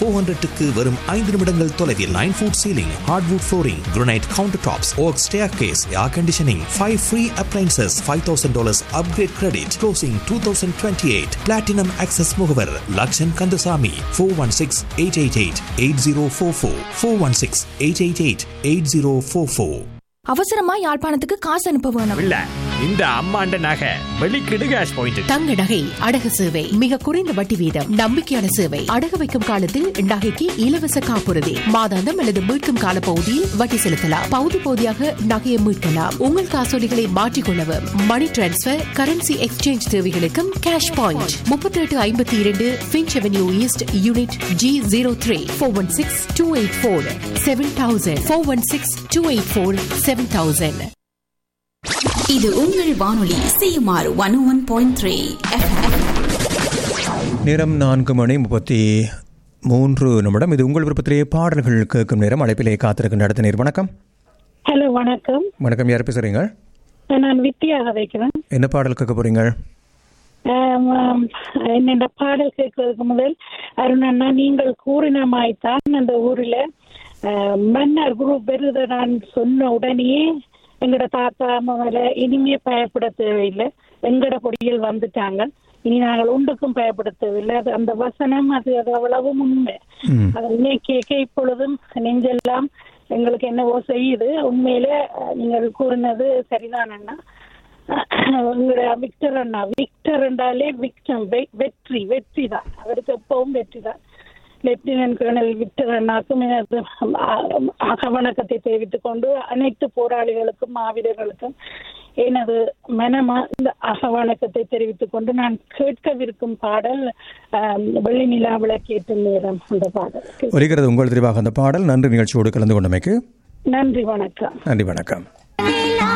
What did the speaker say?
four ஹண்ட்ரட்டுக்கு வரும் ஐந்து நிமிடங்கள் தொலைவில் nine foot ceiling hardwood flooring granite counter tops oak staircase air conditioning five free appliances five thousand dollars upgrade credit closing two thousand twenty eight platinum access முகவர் Lakshan Kandasamy four one six eight eight eight eight zero four four four one six eight eight eight eight zero four four அவசரமா யாழ்ப்பாணத்துக்கு காசு அனுப்ப வேணும் இல்ல இந்த அம்மாண்ட நகை வெளிக்கிடு கேஷ் பாயிண்ட் தங்க நகை அடகு சேவை மிக குறைந்த வட்டி வீதம் நம்பிக்கையான சேவை அடகு வைக்கும் காலத்தில் நகைக்கு இலவச காப்புறுதி மாதாந்தம் அல்லது மீட்கும் கால பகுதியில் வட்டி செலுத்தலாம் பகுதி பகுதியாக நகையை மீட்கலாம் உங்கள் காசோலிகளை மாற்றிக்கொள்ளவும் மணி டிரான்ஸ்பர் கரன்சி எக்ஸ்சேஞ்ச் தேவைகளுக்கும் கேஷ் பாயிண்ட் முப்பத்தி எட்டு ஐம்பத்தி இரண்டு Finch avenue east unit G zero three four one six two eight four seven thousand four one six two eight four seven thousand இது உங்கள் வானொலி CMR one one point three நேரம் நான்கு மணி முப்பத்தி மூன்று நிமிடம் இது உங்கள் விருப்பத்திலேயே பாடல்கள் கேட்கும் நேரம் அழைப்பிலே காத்திருக்கின்ற அடுத்த நேர் வணக்கம் ஹலோ வணக்கம் வணக்கம் யார் பேசுறீங்க நான் வித்தியாக வைக்கிறேன் என்ன பாடல் கேட்க போறீங்க ஆம், ஆம், என்னோட பாடல் கேட்கறதுக்கு முதல் அருணண்ணா நீங்கள் கூறினமாய்த்தான் அந்த ஊர்ல ஆ, மன்னர் குரு பெருத நான் சொன்ன உடனேயே எங்கட தாத்தா அம்மாவில இனிமே பயப்பட தேவையில்லை எங்கட பொடியில் வந்துட்டாங்க இனி நாங்கள் ஒன்றுக்கும் பயப்பட தேவையில்லை அது அந்த வசனம் அது அது அவ்வளவும் உண்மை அதை கேட்க இப்பொழுதும் நெஞ்செல்லாம் எங்களுக்கு என்னவோ செய்யுது உண்மையில அஹ், நீங்கள் கூறினது சரிதான் அண்ணா உங்களோட விக்டர் அண்ணா விக்டர் என்றாலே விக்டம் வெ- வெற்றி வெற்றி தான் அவருக்கு எப்பவும் வெற்றி தான் லெப்டினன்ட் கர்னல் விக்டர் அண்ணாக்கும் எனது அ- வணக்கத்தை தெரிவித்துக் கொண்டு அனைத்து போராளிகளுக்கும் மாவீரர்களுக்கும் எனது மனமா இந்த அகவணக்கத்தை தெரிவித்துக் கொண்டு நான் கேட்கவிருக்கும் பாடல் ஆம், வெள்ளி நிலா விளக்கேற்றும் நேரம் அந்த பாடல் ஒலிக்கிறது உங்கள் தெரிவாக அந்த பாடல் நன்றி நிகழ்ச்சியோடு கலந்து கொண்டமைக்கு நன்றி வணக்கம் நன்றி வணக்கம்